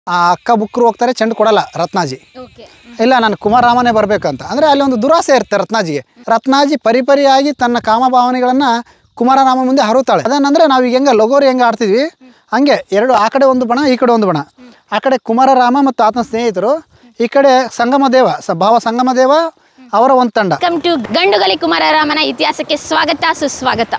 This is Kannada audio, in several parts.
ಆ ಅಕ್ಕ ಬುಕ್ಕರು ಹೋಗ್ತಾರೆ ಚೆಂಡು ಕೊಡಲ್ಲ ರತ್ನಾಜಿ ಓಕೆ ಇಲ್ಲ ನಾನು ಕುಮಾರರಾಮನೇ ಬರಬೇಕಂತ ಅಂದರೆ ಅಲ್ಲಿ ಒಂದು ದುರಾಸೆ ಇರುತ್ತೆ ರತ್ನಾಜಿಗೆ ರತ್ನಾಜಿ ಪರಿಪರಿಯಾಗಿ ತನ್ನ ಕಾಮಭಾವನೆಗಳನ್ನು ಕುಮಾರರಾಮ ಮುಂದೆ ಹರುತ್ತಾಳೆ ಅದನ್ನಂದ್ರೆ ನಾವು ಈಗ ಹೆಂಗೆ ಲಗೋರಿ ಹೆಂಗೆ ಆಡ್ತಿದ್ವಿ ಹಂಗೆ ಎರಡು ಆ ಕಡೆ ಒಂದು ಬಣ ಈ ಕಡೆ ಒಂದು ಬಣ ಆ ಕಡೆ ಕುಮಾರರಾಮ ಮತ್ತು ಆತನ ಸ್ನೇಹಿತರು ಈ ಕಡೆ ಸಂಗಮ ದೇವ ಸ ಭಾವ ಸಂಗಮ ದೇವ ಅವರ ಒಂದು ತಂಡ ವೆಲ್ಕಮ್ ಟು ಗಂಡುಗಲಿ ಕುಮಾರರಾಮನ ಇತಿಹಾಸಕ್ಕೆ ಸ್ವಾಗತ ಸುಸ್ವಾಗತ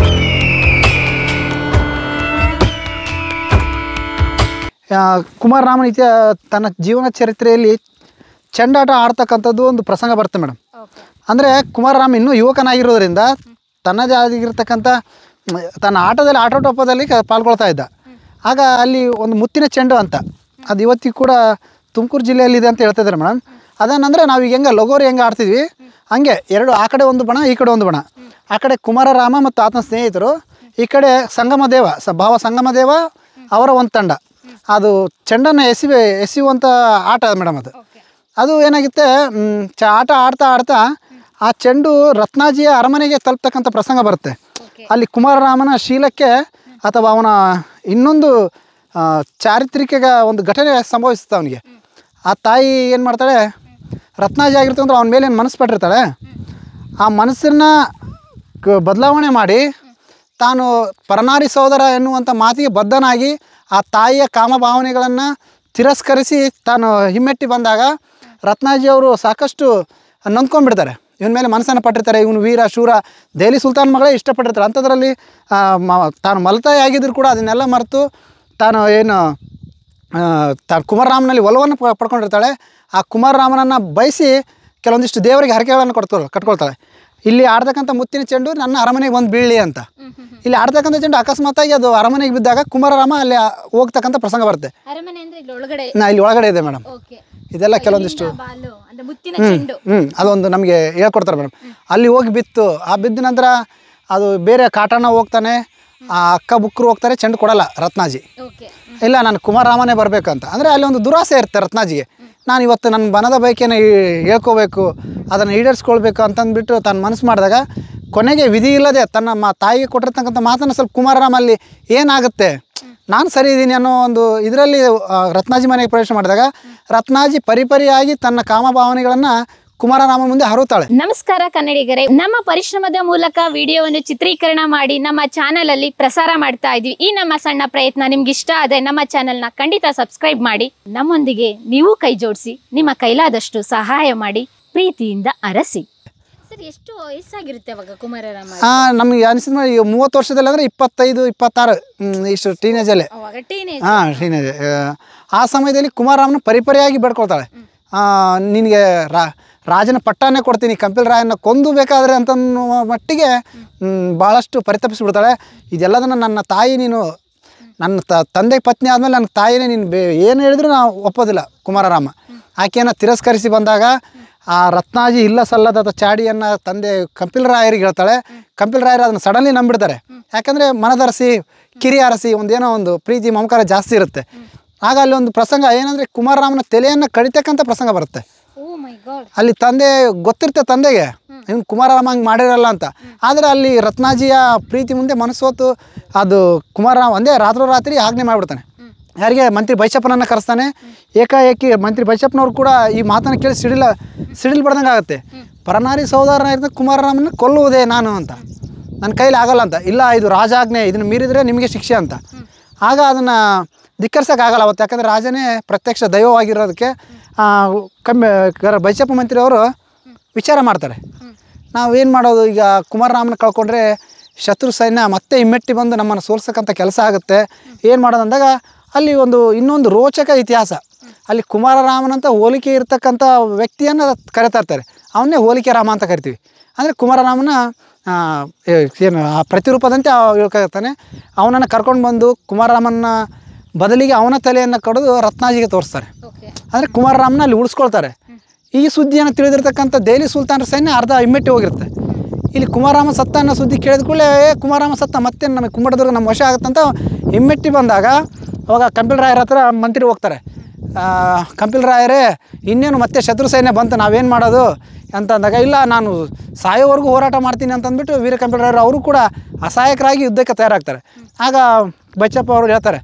ಆ, ಕುಮಾರರಾಮನ ಇತಿಹ ತನ್ನ ಜೀವನ ಚರಿತ್ರೆಯಲ್ಲಿ ಚೆಂಡಾಟ ಆಡ್ತಕ್ಕಂಥದ್ದು ಒಂದು ಪ್ರಸಂಗ ಬರುತ್ತೆ ಮೇಡಮ್ ಅಂದರೆ ಕುಮಾರರಾಮ ಇನ್ನೂ ಯುವಕನಾಗಿರೋದ್ರಿಂದ ತನ್ನದೇ ಆಗಿರ್ತಕ್ಕಂಥ ಮ್, ತನ್ನ ಆಟದಲ್ಲಿ ಆಟೋಟೋಪದಲ್ಲಿ ಕ ಪಾಲ್ಗೊಳ್ತಾ ಇದ್ದ ಆಗ ಅಲ್ಲಿ ಒಂದು ಮುತ್ತಿನ ಚೆಂಡು ಅಂತ ಅದು ಇವತ್ತಿಗೂ ಕೂಡ ತುಮಕೂರು ಜಿಲ್ಲೆಯಲ್ಲಿದೆ ಅಂತ ಹೇಳ್ತಿದ್ದಾರೆ ಮೇಡಮ್ ಅದನ್ನಂದರೆ ನಾವು ಈಗ ಹೆಂಗೆ ಲಗೋರಿ ಹೆಂಗೆ ಆಡ್ತಿದ್ವಿ ಹಂಗೆ ಎರಡು ಆ ಕಡೆ ಒಂದು ಬಣ ಈ ಕಡೆ ಒಂದು ಬಣ ಆ ಕಡೆ ಕುಮಾರರಾಮ ಮತ್ತು ಆತನ ಸ್ನೇಹಿತರು ಈ ಕಡೆ ಸಂಗಮ ದೇವ ಸ ಭಾವ ಸಂಗಮ ದೇವ ಅವರ ಒಂದು ತಂಡ ಅದು ಚೆಂಡನ್ನು ಎಸಿ ಎಸೆಯುವಂಥ ಆಟ ಮೇಡಮ್ ಅದು ಅದು ಏನಾಗುತ್ತೆ ಮ್, ಚ ಆಟ ಆಡ್ತಾ ಆಡ್ತಾ ಆ ಚೆಂಡು ರತ್ನಾಜಿಯ ಅರಮನೆಗೆ ತಲುಪ್ತಕ್ಕಂಥ ಪ್ರಸಂಗ ಬರುತ್ತೆ ಅಲ್ಲಿ ಕುಮಾರರಾಮನ ಶೀಲಕ್ಕೆ ಅಥವಾ ಅವನ ಇನ್ನೊಂದು ಆ, ಚಾರಿತ್ರಿಕ ಒಂದು ಘಟನೆ ಸಂಭವಿಸುತ್ತೆ ಅವನಿಗೆ ಆ ತಾಯಿ ಏನು ಮಾಡ್ತಾಳೆ ರತ್ನಾಜಿ ಆಗಿರ್ತಂದ್ರೆ ಅವನ ಮೇಲೆ ಏನು ಮನಸ್ಸು ಪಟ್ಟಿರ್ತಾಳೆ ಆ ಮನಸ್ಸನ್ನು ಕ ಬದಲಾವಣೆ ಮಾಡಿ ತಾನು ಪರನಾರಿ ಸೋದರ ಎನ್ನುವಂಥ ಮಾತಿಗೆ ಬದ್ಧನಾಗಿ ಆ ತಾಯಿಯ ಕಾಮಭಾವನೆಗಳನ್ನು ತಿರಸ್ಕರಿಸಿ ತಾನು ಹಿಮ್ಮೆಟ್ಟಿ ಬಂದಾಗ ರತ್ನಾಜಿ ಅವರು ಸಾಕಷ್ಟು ನೊಂದ್ಕೊಂಡ್ಬಿಡ್ತಾರೆ ಇವನ ಮೇಲೆ ಮನಸ್ಸನ್ನು ಪಟ್ಟಿರ್ತಾರೆ ಇವನು ವೀರ ಶೂರ ದೆಹಲಿ ಸುಲ್ತಾನ್ ಮಗಳೇ ಇಷ್ಟಪಟ್ಟಿರ್ತಾರೆ ಅಂಥದ್ರಲ್ಲಿ ಆ, ಮ- ತಾನು ಮಲತಾಯಿ ಆಗಿದ್ರು ಕೂಡ ಅದನ್ನೆಲ್ಲ ಮರೆತು ತಾನು ಏನು ಆ, ತಾ ಕುಮಾರರಾಮನಲ್ಲಿ ಒಲವನ್ನು ಪ- ಪಡ್ಕೊಂಡಿರ್ತಾಳೆ ಆ ಕುಮಾರರಾಮನನ್ನು ಬಯಸಿ ಕೆಲವೊಂದಿಷ್ಟು ದೇವರಿಗೆ ಹರಕೆಗಳನ್ನು ಕೊಡ್ತಾಳೆ ಕಟ್ಕೊಳ್ತಾಳೆ ಇಲ್ಲಿ ಆಡ್ತಕ್ಕಂಥ ಮುತ್ತಿನ ಚೆಂಡು ನನ್ನ ಅರಮನೆಗೆ ಬಂದು ಬೀಳಲಿ ಅಂತ ಇಲ್ಲಿ ಆಡ್ತಕ್ಕಂಥ ಚೆಂಡು ಅಕಸ್ಮಾತಾಗಿ ಅದು ಅರಮನೆಗೆ ಬಿದ್ದಾಗ ಕುಮಾರರಾಮ ಅಲ್ಲಿ ಆ- ಹೋಗ್ತಕ್ಕಂಥ ಪ್ರಸಂಗ ಬರುತ್ತೆ ಅರಮನೆ ಅಂದ್ರೆ ಇಲ್ಲಿ ಒಳಗಡೆ ನಾ ಇಲ್ಲಿ ಒಳಗಡೆ ಇದೆ ಮೇಡಮ್ ಓಕೆ ಇದೆಲ್ಲ ಕೆಲವೊಂದಿಷ್ಟು ಬಾಲು ಅಂದ್ರೆ ಮುತ್ತಿನ ಹ್ಞೂ ಚೆಂಡು ಹ್ಞೂ ಅದೊಂದು ನಮಗೆ ಹೇಳ್ಕೊಡ್ತಾರೆ ಮೇಡಮ್ ಅಲ್ಲಿ ಹೋಗಿ ಬಿತ್ತು ಆ ಬಿದ್ದ ನಂತರ ಅದು ಬೇರೆ ಕಾಟಣ್ಣ ಹೋಗ್ತಾನೆ ಆ ಅಕ್ಕ ಬುಕ್ಕರು ಹೋಗ್ತಾರೆ ಚೆಂಡು ಕೊಡಲ್ಲ ರತ್ನಾಜಿ ಓಕೆ ಇಲ್ಲ ನಾನು ಕುಮಾರರಾಮನೇ ಬರಬೇಕಂತ ಅಂದರೆ ಅಲ್ಲಿ ಒಂದು ದುರಾಸೆ ಇರುತ್ತೆ ರತ್ನಾಜಿಗೆ ನಾನು ಇವತ್ತು ನನ್ನ ಬನದ ಬೈಕೇನ ಹೇಳ್ಕೋಬೇಕು ಅದನ್ನು ಈಡೇರಿಸ್ಕೊಳ್ಬೇಕು ಅಂತಂದ್ಬಿಟ್ಟು ತಾನು ಮನಸ್ಸು ಮಾಡಿದಾಗ ಕೊನೆಗೆ ವಿಧಿ ಇಲ್ಲದೆ ತನ್ನ ಮ ತಾಯಿಗೆ ಕೊಟ್ಟಿರ್ತಕ್ಕಂಥ ಮಾತನ್ನು ಸ್ವಲ್ಪ ಕುಮಾರರಾಮ ಅಲ್ಲಿ ಏನಾಗುತ್ತೆ ನಾನು ಸರಿ ಇದ್ದೀನಿ ಅನ್ನೋ ಒಂದು ಇದರಲ್ಲಿ ರತ್ನಾಜಿ ಮನೆಗೆ ಪ್ರವೇಶ ಮಾಡಿದಾಗ ರತ್ನಾಜಿ ಪರಿಪರಿಯಾಗಿ ತನ್ನ ಕಾಮಭಾವನೆಗಳನ್ನು ಕುಮಾರರಾಮ ಮುಂದೆ ಹರುತ್ತಾಳೆ ನಮಸ್ಕಾರ ಕನ್ನಡಿಗರೇ ನಮ್ಮ ಪರಿಶ್ರಮದ ಮೂಲಕ ವಿಡಿಯೋವನ್ನು ಚಿತ್ರೀಕರಣ ಮಾಡಿ ನಮ್ಮ ಚಾನೆಲ್ ಅಲ್ಲಿ ಪ್ರಸಾರ ಮಾಡ್ತಾ ಇದ್ವಿ ಈ ನಮ್ಮ ಸಣ್ಣ ಪ್ರಯತ್ನ ನಿಮ್ಗೆ ಇಷ್ಟ ಆದ್ರೆ ನಮ್ಮ ಚಾನೆಲ್ ನ ಖಂಡಿತ ಸಬ್ಸ್ಕ್ರೈಬ್ ಮಾಡಿ ನಮ್ಮೊಂದಿಗೆ ನೀವು ಕೈ ಜೋಡಿಸಿ ನಿಮ್ಮ ಕೈಲಾದಷ್ಟು ಸಹಾಯ ಮಾಡಿ ಪ್ರೀತಿಯಿಂದ ಅರಸಿ ಸರ್ ಎಷ್ಟು ವಯಸ್ಸಾಗಿರುತ್ತೆ ಅವಾಗ ಕುಮಾರರಾಮ ನಮಗೆ ಅನಿಸಿದ ಮೇಲೆ ಈಗ ಮೂವತ್ತು ವರ್ಷದಲ್ಲಿ ಅಂದರೆ ಇಪ್ಪತ್ತೈದು ಇಪ್ಪತ್ತಾರು ಹ್ಮ್, ಇಷ್ಟು ಟೀನೇಜಲ್ಲೇ ಅವಾಗ ಟೀನೇಜ್ ಹಾಂ ಟೀನೇಜ್ ಆ ಸಮಯದಲ್ಲಿ ಕುಮಾರರಾಮನ ಪರಿಪರಿಯಾಗಿ ಬೇಡ್ಕೊಳ್ತಾಳೆ ಆ, ನಿನಗೆ ರಾ ರಾಜನ ಪಟ್ಟಾನೇ ಕೊಡ್ತೀನಿ ಕಂಪಿಲ್ ರಾಯನ್ನ ಕೊಂದು ಬೇಕಾದರೆ ಅಂತನ್ನುವ ಮಟ್ಟಿಗೆ ಮ್, ಭಾಳಷ್ಟು ಪರಿತಪಿಸ್ಬಿಡ್ತಾಳೆ ಇದೆಲ್ಲದನ್ನು ನನ್ನ ತಾಯಿ ನೀನು ನನ್ನ ತ ತಂದೆ ಪತ್ನಿ ಆದಮೇಲೆ ನನ್ನ ತಾಯಿನೇ ನೀನು ಬೇ ಏನು ಹೇಳಿದ್ರು ನಾವು ಒಪ್ಪೋದಿಲ್ಲ ಕುಮಾರರಾಮ ಆಕೆಯನ್ನು ತಿರಸ್ಕರಿಸಿ ಬಂದಾಗ ಆ ರತ್ನಾಜಿ ಇಲ್ಲ ಸಲ್ಲದ ಚಾಡಿಯನ್ನು ತಂದೆ ಕಂಪಿಲ್ ರಾಯರಿಗೆ ಹೇಳ್ತಾಳೆ ಕಂಪಿಲ್ ರಾಯರು ಅದನ್ನು ಸಡನ್ಲಿ ನಂಬಿಡ್ತಾರೆ ಯಾಕಂದರೆ ಮನದರಸಿ ಕಿರಿ ಅರಸಿ ಒಂದೇನೋ ಒಂದು ಪ್ರೀತಿ ಮಮಕಾರ ಜಾಸ್ತಿ ಇರುತ್ತೆ ಆಗ ಅಲ್ಲಿ ಒಂದು ಪ್ರಸಂಗ ಏನಂದರೆ ಕುಮಾರರಾಮನ ತಲೆಯನ್ನು ಕಡಿತಕ್ಕಂಥ ಪ್ರಸಂಗ ಬರುತ್ತೆ ಓ ಮೈ ಗಾಡ್ ಅಲ್ಲಿ ತಂದೆ ಗೊತ್ತಿರುತ್ತೆ ತಂದೆಗೆ ಇವ್ನು ಕುಮಾರರಾಮ ಹಂಗೆ ಮಾಡಿರಲ್ಲ ಅಂತ ಆದರೆ ಅಲ್ಲಿ ರತ್ನಾಜಿಯ ಪ್ರೀತಿ ಮುಂದೆ ಮನಸ್ಸೋತು ಅದು ಕುಮಾರರಾಮ ಒಂದೇ ರಾತ್ರೋರಾತ್ರಿ ಆಜ್ಞೆ ಮಾಡಿಬಿಡ್ತಾನೆ ಯಾರಿಗೆ ಮಂತ್ರಿ ಬೈಶಪ್ಪನನ್ನು ಕರೆಸ್ತಾನೆ ಏಕಾಏಕಿ ಮಂತ್ರಿ ಬೈಶಪ್ಪನವ್ರು ಕೂಡ ಈ ಮಾತನ್ನು ಕೇಳಿ ಸಿಡಿಲ ಸಿಡಿಲ್ ಬಡ್ದಂಗೆ ಆಗುತ್ತೆ ಪರನಾರಿ ಸಹೋದರನ ಇರ್ತಕ್ಕ ಕುಮಾರರಾಮನ ಕೊಲ್ಲುವುದೇ ನಾನು ಅಂತ ನನ್ನ ಕೈಲಿ ಆಗಲ್ಲ ಅಂತ ಇಲ್ಲ ಇದು ರಾಜಾಜ್ಞೆ ಇದನ್ನು ಮೀರಿದರೆ ನಿಮಗೆ ಶಿಕ್ಷೆ ಅಂತ ಆಗ ಅದನ್ನು ಧಿಕ್ಕರ್ಸೋಕ್ಕಾಗಲ್ಲ ಅವತ್ತು ಯಾಕಂದರೆ ರಾಜನೇ ಪ್ರತ್ಯಕ್ಷ ದೈವವಾಗಿರೋದಕ್ಕೆ ಆ, ಕಮ್ಮಿ ಕ- ಬೈಚಪ್ಪ ಮಂತ್ರಿ ಅವರು ವಿಚಾರ ಮಾಡ್ತಾರೆ ನಾವು ಏನು ಮಾಡೋದು ಈಗ ಕುಮಾರರಾಮನ ಕಳ್ಕೊಂಡ್ರೆ ಶತ್ರು ಸೈನ್ಯ ಮತ್ತೆ ಹಿಮ್ಮೆಟ್ಟಿ ಬಂದು ನಮ್ಮನ್ನು ಸೋಲ್ಸಕ್ಕಂಥ ಕೆಲಸ ಆಗುತ್ತೆ ಏನು ಮಾಡೋದು ಅಂದಾಗ ಅಲ್ಲಿ ಒಂದು ಇನ್ನೊಂದು ರೋಚಕ ಇತಿಹಾಸ ಅಲ್ಲಿ ಕುಮಾರರಾಮನಂತ ಹೋಲಿಕೆ ಇರ್ತಕ್ಕಂಥ ವ್ಯಕ್ತಿಯನ್ನು ಕರಿತಾ ಇರ್ತಾರೆ ಅವನ್ನೇ ಹೋಲಿಕೆ ರಾಮ ಅಂತ ಕರಿತೀವಿ ಅಂದರೆ ಕುಮಾರರಾಮನ ಆ, ಏ- ಏನು ಆ ಪ್ರತಿರೂಪದಂತೆ ಹೇಳ್ಕೊಳ್ತಾನೆ ಅವನನ್ನು ಕರ್ಕೊಂಡು ಬಂದು ಕುಮಾರರಾಮನ ಬದಲಿಗೆ ಅವನ ತಲೆಯನ್ನು ಕಡಿದು ರತ್ನಾಜಿಗೆ ತೋರಿಸ್ತಾರೆ ಓಕೆ ಅಂದರೆ ಕುಮಾರರಾಮನ ಅಲ್ಲಿ ಉಳಿಸ್ಕೊಳ್ತಾರೆ ಈ ಸುದ್ದಿಯನ್ನು ತಿಳಿದಿರ್ತಕ್ಕಂಥ ದೆಹಲಿ ಸುಲ್ತಾನರ ಸೈನ್ಯ ಅರ್ಧ ಹಿಮ್ಮೆಟ್ಟಿ ಹೋಗಿರುತ್ತೆ ಇಲ್ಲಿ ಕುಮಾರರಾಮ ಸತ್ತ ಅನ್ನೋ ಸುದ್ದಿ ಕೇಳಿದ ಕೂಡಲೇ ಏ ಕುಮಾರರಾಮ ಸತ್ತ ಮತ್ತೆ ನಮಗೆ ಕುಮ್ಮಟದುರ್ಗ ನಮ್ಮ ವಶ ಆಗುತ್ತಂತ ಹಿಮ್ಮೆಟ್ಟಿ ಬಂದಾಗ ಅವಾಗ ಕಂಪಿಲ್ ರಾಯರ ಹತ್ರ ಮಂತ್ರಿ ಹೋಗ್ತಾರೆ ಆ, ಕಂಪಿಲ್ ರಾಯರೇ ಇನ್ನೇನು ಮತ್ತೆ ಶತ್ರು ಸೈನ್ಯ ಬಂತು ನಾವೇನು ಮಾಡೋದು ಅಂತ ಅಂದಾಗ ಇಲ್ಲ ನಾನು ಸಾಯೋವರೆಗೂ ಹೋರಾಟ ಮಾಡ್ತೀನಿ ಅಂತಂದ್ಬಿಟ್ಟು ವೀರ ಕಂಪಿಲ್ ರಾಯರು ಅವರು ಕೂಡ ಅಸಹಾಯಕರಾಗಿ ಯುದ್ಧಕ್ಕೆ ತಯಾರಾಗ್ತಾರೆ ಆಗ ಬಚ್ಚಪ್ಪ ಅವರು ಹೇಳ್ತಾರೆ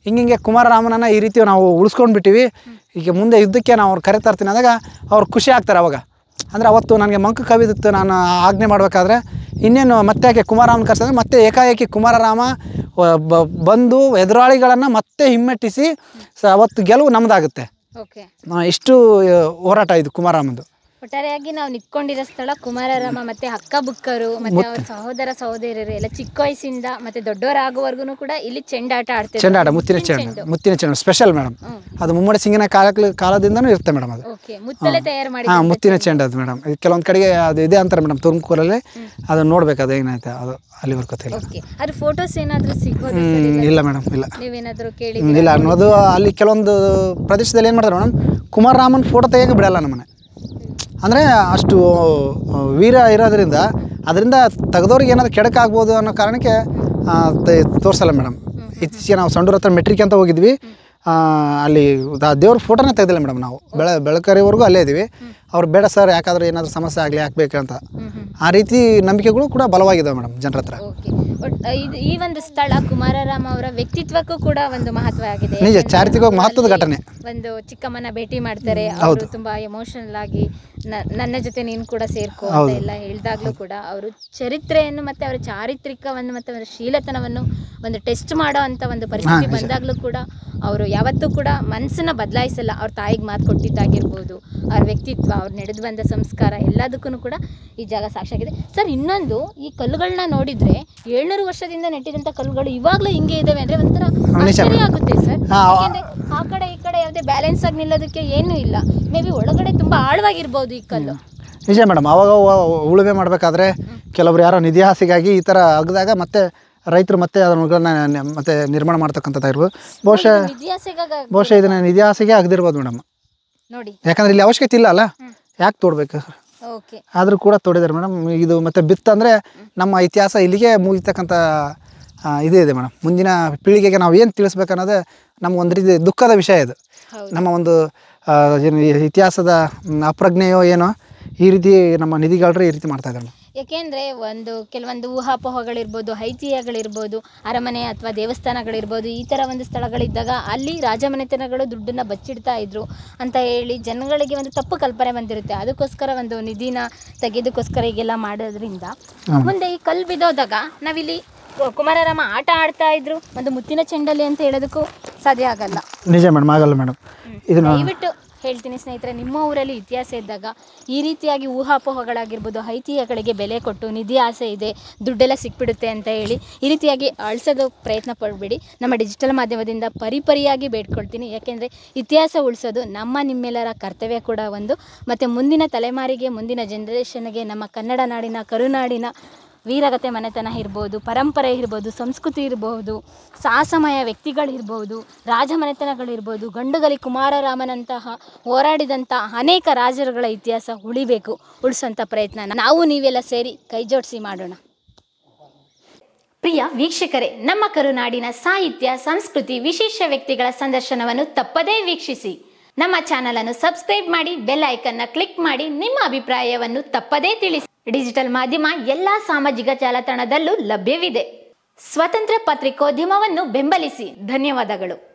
ಹಿಂಗಿಂಗೆ ಕುಮಾರರಾಮನನ್ನ ಈ ರೀತಿ ನಾವು ಉಳಿಸ್ಕೊಂಡು ಬಿಟ್ಟಿವಿ ಈಗ ಮುಂದೆ ಯುದ್ಧಕ್ಕೆ ನಾವು ಅವ್ರು ಕರೆ ತರ್ತೀನಿ ಅಂದಾಗ ಅವ್ರು ಖುಷಿ ಆಗ್ತಾರೆ ಅವಾಗ ಅಂದರೆ ಅವತ್ತು ನನಗೆ ಮಂಕ ಕವಿದಿತ್ತು ನಾನು ಆಜ್ಞೆ ಮಾಡಬೇಕಾದ್ರೆ ಇನ್ನೇನು ಮತ್ತೆ ಯಾಕೆ ಕುಮಾರರಾಮನ ಕರ್ಸಿದ್ರೆ ಮತ್ತೆ ಏಕಾಏಕಿ ಕುಮಾರರಾಮ ವ- ಬ- ಬಂದು ಎದುರಾಳಿಗಳನ್ನು ಮತ್ತೆ ಹಿಮ್ಮೆಟ್ಟಿಸಿ ಸ ಅವತ್ತು ಗೆಲುವು ನಮ್ಮದಾಗುತ್ತೆ ಓಕೆ ಆ, ಇಷ್ಟು ಆ, ಹೋರಾಟ ಇದು ಕುಮಾರರಾಮಂದು ಒಟ್ಟಾರೆಯಾಗಿ ನಾವು ನಿಂತ್ಕೊಂಡಿರೋ ಸ್ಥಳ ಕುಮಾರರಾಮ ಮತ್ತೆ ಅಕ್ಕ ಬುಕ್ಕರು ಮತ್ತೆ ಅವ್ರ ಸಹೋದರ ಸಹೋದರಿಯರು ಎಲ್ಲ ಚಿಕ್ಕ ವಯಸ್ಸಿಂದ ಮತ್ತೆ ದೊಡ್ಡವರಾಗುವವರೆಗೂ ಕೂಡ ಇಲ್ಲಿ ಚೆಂಡಾಟ ಆಡ್ತಿದ್ರು ಚೆಂಡಾಟ ಮುತ್ತಿನ ಚೆಂಡು ಮುತ್ತಿನ ಚೆಂಡು ಸ್ಪೆಷಲ್ ಮೇಡಮ್ ಹ್ಮ್. ಅದು ಮುಮ್ಮಡಿ ಸಿಂಗಿನ ಕಾಲ ಕಾಲದಿಂದನೂ ಇರುತ್ತೆ ಮೇಡಮ್ ಅದು ಓಕೆ ಮುತ್ತಲೆ ತಯಾರು ಮಾಡಿ ಹಾಂ ಮುತ್ತಿನ ಚೆಂಡು ಅದು ಮೇಡಮ್ ಇದು ಕೆಲವೊಂದು ಕಡೆಗೆ ಅದು ಇದೆ ಅಂತಾರೆ ಮೇಡಮ್ ತುಮಕೂರಲ್ಲಿ ಅದನ್ನ ನೋಡ್ಬೇಕು ಅದು ಏನಾಯ್ತು ಅದು ಅಲ್ಲಿವರೆಗೆ ಗೊತ್ತಿಲ್ಲ ಓಕೆ ಅದ್ರ ಫೋಟೋಸ್ ಏನಾದ್ರೂ ಸಿಗೋದು ಹ್ಮ್, ಇಲ್ಲ ಮೇಡಮ್ ಇಲ್ಲ ನೀವೇನಾದ್ರೂ ಕೇಳಿ ಹ್ಮ್, ಇಲ್ಲ ಅನ್ನೋದು ಅಲ್ಲಿ ಕೆಲವೊಂದು ಪ್ರದೇಶದಲ್ಲಿ ಏನು ಮಾಡ್ತಾರೆ ಮೇಡಮ್ ಕುಮಾರರಾಮನ್ ಫೋಟೋ ತೆಗಿಯೋಕೆ ಬಿಡಲ್ಲ ನಮ್ಮನೆ ಅಂದರೆ ಅಷ್ಟು ಆ, ವೀರ ಇರೋದ್ರಿಂದ ಅದರಿಂದ ತೆಗೆದವ್ರಿಗೆ ಏನಾದ್ರು ಕೆಡಕಾಗ್ಬೋದು ಅನ್ನೋ ಕಾರಣಕ್ಕೆ ಆ, ತೆ- ತೋರ್ಸಲ್ಲ ಮೇಡಮ್ ಇತ್ತೀಚೆಗೆ ನಾವು ಸಂಡೂರ್ ಹತ್ರ ಮೆಟ್ರಿಕ್ ಅಂತ ಹೋಗಿದ್ವಿ ಆ, ಅಲ್ಲಿ ದ- ದೇವ್ರ ಫೋಟೋನೇ ತೆಗೆದಿಲ್ಲ ಮೇಡಮ್ ನಾವು ಬೆಳ ಬೆಳಕರಿವರೆಗೂ ಅಲ್ಲೇ ಇದ್ದೀವಿ ಅವ್ರು ಬೇಡ ಸರ್ ಯಾಕಾದ್ರೂ ಏನಾದರೂ ಸಮಸ್ಯೆ ಆಗಲಿ ಹಾಕ್ಬೇಕು ಅಂತ ಹ್ಮ್ ಹ್ಮ್ ಆ ರೀತಿ ನಂಬಿಕೆಗಳು ಕೂಡ ಬಲವಾಗಿದ್ದಾವೆ ಮೇಡಮ್ ಜನರ ಹತ್ರ ಓಕೆ ಒಟ್ ಇದು ಈ ಒಂದು ಸ್ಥಳ ಕುಮಾರರಾಮ ಅವರ ವ್ಯಕ್ತಿತ್ವಕ್ಕೂ ಕೂಡ ಒಂದು ಮಹತ್ವ ಆಗಿದೆ ನಿಜ ಯಾಕೆಂದ್ರೆ ಚಾರಿತ್ರಿಕವಾಗಿ ಮಹತ್ವದ ಘಟನೆ ಒಂದು ಚಿಕ್ಕಮ್ಮನ ಭೇಟಿ ಮಾಡ್ತಾರೆ ಅವರು ತುಂಬಾ ಎಮೋಷನಲ್ ಆಗಿ ನ- ನನ್ನ ಜೊತೆ ನೀನು ಕೂಡ ಸೇರ್ಕೋ ಅಂತ ಎಲ್ಲ ಹೇಳಿದಾಗ್ಲೂ ಕೂಡ ಅವರು ಚರಿತ್ರೆಯನ್ನು ಮತ್ತೆ ಅವರ ಚಾರಿತ್ರಿಕವನ್ನು ಮತ್ತೆ ಅವರ ಶೀಲತನವನ್ನು ಒಂದು ಟೆಸ್ಟ್ ಮಾಡೋ ಅಂತ ಒಂದು ಪರಿಸ್ಥಿತಿ ಬಂದಾಗ್ಲೂ ಕೂಡ ಅವರು ಯಾವತ್ತೂ ಕೂಡ ಮನಸ್ಸನ್ನ ಬದಲಾಯಿಸಲ್ಲ ಅವ್ರ ತಾಯಿಗೆ ಮಾತು ಕೊಟ್ಟಿದ್ದಾಗಿರ್ಬೋದು ಅವ್ರ ವ್ಯಕ್ತಿತ್ವ ಅವ್ರು ನಡೆದು ಬಂದ ಸಂಸ್ಕಾರ ಎಲ್ಲದಕ್ಕೂ ಕೂಡ ಈ ಜಾಗ ಸಾಕ್ಷಿಯಾಗಿದೆ ಸರ್ ಇನ್ನೊಂದು ಈ ಕಲ್ಲುಗಳನ್ನ ನೋಡಿದ್ರೆ ಏಳ್ನೂರು ವರ್ಷದಿಂದ ನೆಟ್ಟಿದಂಥ ಕಲ್ಲುಗಳು ಇವಾಗಲೂ ಹಿಂಗೆ ಇದಾವೆ ಅಂದ್ರೆ ಒಂಥರ ಆಶ್ಚರ್ಯ ಆಗುತ್ತೆ ಸರ್ ಹಾ, ಯಾಕೆಂದ್ರೆ ಆ ಕಡೆ ಈ ಕಡೆ ಯಾವುದೇ ಬ್ಯಾಲೆನ್ಸ್ ಆಗಿ ನಿಲ್ಲೋದಕ್ಕೆ ಏನೂ ಇಲ್ಲ ಮೇ ಬಿ ಒಳಗಡೆ ತುಂಬಾ ಆಳವಾಗಿರ್ಬೋದು ಈ ಕಲ್ಲು ನಿಜ ಮೇಡಮ್ ಅವಾಗ ಅವ- ಉಳುಮೆ ಮಾಡಬೇಕಾದ್ರೆ ಕೆಲವರು ಯಾರೋ ನಿಧಿ ಆಸೆಗಾಗಿ ಈ ಥರ ಅಗ್ದಾಗ ಮತ್ತೆ ರೈತರು ಮತ್ತೆ ಅದನ್ನ ಮತ್ತೆ ನಿರ್ಮಾಣ ಮಾಡ್ತಕ್ಕಂಥದ್ದಾಗಿರ್ಬೋದು ಬಹುಶಃ ಇತಿಹಾಸಗಾಗ ಬಹುಶಃ ಇದನ್ನ ನಿಧಿ ಆಸೆಗೆ ಆಗದಿರ್ಬೋದು ಮೇಡಮ್ ನೋಡಿ ಯಾಕಂದ್ರೆ ಇಲ್ಲಿ ಅವಶ್ಯಕತೆ ಇಲ್ಲ ಅಲ್ಲ ಯಾಕೆ ತೋಡ್ಬೇಕು ಓಕೆ ಆದರೂ ಕೂಡ ತೋಡಿದ್ದಾರೆ ಮೇಡಮ್ ಇದು ಮತ್ತೆ ಬಿತ್ತಂದರೆ ನಮ್ಮ ಇತಿಹಾಸ ಇಲ್ಲಿಗೆ ಮುಗಿತಕ್ಕಂಥ ಆ, ಇದು ಇದೆ ಮೇಡಮ್ ಮುಂದಿನ ಪೀಳಿಗೆಗೆ ನಾವು ಏನು ತಿಳಿಸ್ಬೇಕನ್ನೋದೇ ನಮ್ಮ ಒಂದು ರೀತಿ ದುಃಖದ ವಿಷಯ ಇದು ಹೌದು. ನಮ್ಮ ಒಂದು ಆ, ಏನು ಈ ಇತಿಹಾಸದ ಮ್, ಅಪ್ರಜ್ಞೆಯೋ ಏನೋ ಈ ರೀತಿ ನಮ್ಮ ನಿಧಿಗಾರರು ಈ ರೀತಿ ಮಾಡ್ತಾ ಇದ್ದಾರೆ ಯಾಕೆಂದ್ರೆ ಒಂದು ಕೆಲವೊಂದು ಊಹಾಪೋಹಗಳಿರ್ಬೋದು ಐತಿಹ್ಯಗಳಿರ್ಬೋದು ಅರಮನೆ ಅಥವಾ ದೇವಸ್ಥಾನಗಳಿರ್ಬೋದು ಈ ಥರ ಒಂದು ಸ್ಥಳಗಳಿದ್ದಾಗ ಅಲ್ಲಿ ರಾಜಮನೆತನಗಳು ದುಡ್ಡನ್ನ ಬಚ್ಚಿಡ್ತಾ ಇದ್ರು ಅಂತ ಹೇಳಿ ಜನಗಳಿಗೆ ಒಂದು ತಪ್ಪು ಕಲ್ಪನೆ ಬಂದಿರುತ್ತೆ ಅದಕ್ಕೋಸ್ಕರ ಒಂದು ನಿಧಿನ ತೆಗೆದಕ್ಕೋಸ್ಕರ ಹೀಗೆಲ್ಲ ಮಾಡೋದ್ರಿಂದ ಮುಂದೆ ಈ ಕಲ್ಲು ಬಿದ್ದೋದಾಗ ನಾವಿಲ್ಲಿ ಕು- ಕುಮಾರರಾಮ ಆಟ ಆಡ್ತಾ ಇದ್ರು ಒಂದು ಮುತ್ತಿನ ಚೆಂಡಲ್ಲಿ ಅಂತ ಹೇಳೋದಕ್ಕೂ ಸಾಧ್ಯ ಆಗಲ್ಲ ನಿಜ ಮೇಡಮ್ ಆಗಲ್ಲ ಮೇಡಮ್ ಇದು ನಾ- ದಯವಿಟ್ಟು ಹೇಳ್ತೀನಿ ಸ್ನೇಹಿತರೆ ನಿಮ್ಮ ಊರಲ್ಲಿ ಇತಿಹಾಸ ಇದ್ದಾಗ ಈ ರೀತಿಯಾಗಿ ಊಹಾಪೋಹಗಳಾಗಿರ್ಬೋದು ಐತಿಹ್ಯಗಳಿಗೆ ಬೆಲೆ ಕೊಟ್ಟು ನಿಧಿ ಆಸೆ ಇದೆ ದುಡ್ಡೆಲ್ಲ ಸಿಕ್ಬಿಡುತ್ತೆ ಅಂತ ಹೇಳಿ ಈ ರೀತಿಯಾಗಿ ಅಳಿಸೋದು ಪ್ರಯತ್ನ ಪಡಬೇಡಿ ನಮ್ಮ ಡಿಜಿಟಲ್ ಮಾಧ್ಯಮದಿಂದ ಪರಿಪರಿಯಾಗಿ ಬೇಡ್ಕೊಳ್ತೀನಿ ಯಾಕೆಂದರೆ ಇತಿಹಾಸ ಉಳಿಸೋದು ನಮ್ಮ ನಿಮ್ಮೆಲ್ಲರ ಕರ್ತವ್ಯ ಕೂಡ ಒಂದು ಮತ್ತು ಮುಂದಿನ ತಲೆಮಾರಿಗೆ ಮುಂದಿನ ಜನ್ರೇಷನ್ಗೆ ನಮ್ಮ ಕನ್ನಡ ನಾಡಿನ ಕರುನಾಡಿನ ವೀರಗತೆ ಮನೆತನ ಇರ್ಬೋದು ಪರಂಪರೆ ಇರ್ಬೋದು ಸಂಸ್ಕೃತಿ ಇರ್ಬೋದು ಸಾಹಸಮಯ ವ್ಯಕ್ತಿಗಳಿರ್ಬೋದು ರಾಜ ಮನೆತನಗಳಿರ್ಬೋದು ಗಂಡುಗಲಿ ಕುಮಾರರಾಮನಂತಹ ಹೋರಾಡಿದಂಥ ಅನೇಕ ರಾಜರುಗಳ ಇತಿಹಾಸ ಉಳಿಬೇಕು ಉಳಿಸೋಂಥ ಪ್ರಯತ್ನ ನಾವು ನೀವೆಲ್ಲ ಸೇರಿ ಕೈ ಜೋಡಿಸಿ ಮಾಡೋಣ ಪ್ರಿಯ ವೀಕ್ಷಕರೇ ನಮ್ಮ ಕರುನಾಡಿನ ಸಾಹಿತ್ಯ ಸಂಸ್ಕೃತಿ ವಿಶೇಷ ವ್ಯಕ್ತಿಗಳ ಸಂದರ್ಶನವನ್ನು ತಪ್ಪದೇ ವೀಕ್ಷಿಸಿ ನಮ್ಮ ಚಾನಲ್ ಅನ್ನು ಸಬ್ಸ್ಕ್ರೈಬ್ ಮಾಡಿ ಬೆಲ್ ಐಕನ್ನ ಕ್ಲಿಕ್ ಮಾಡಿ ನಿಮ್ಮ ಅಭಿಪ್ರಾಯವನ್ನು ತಪ್ಪದೇ ತಿಳಿಸಿ ಡಿಜಿಟಲ್ ಮಾಧ್ಯಮ ಎಲ್ಲಾ ಸಾಮಾಜಿಕ ಜಾಲತಾಣದಲ್ಲೂ ಲಭ್ಯವಿದೆ ಸ್ವತಂತ್ರ ಪತ್ರಿಕೋದ್ಯಮವನ್ನು ಬೆಂಬಲಿಸಿ ಧನ್ಯವಾದಗಳು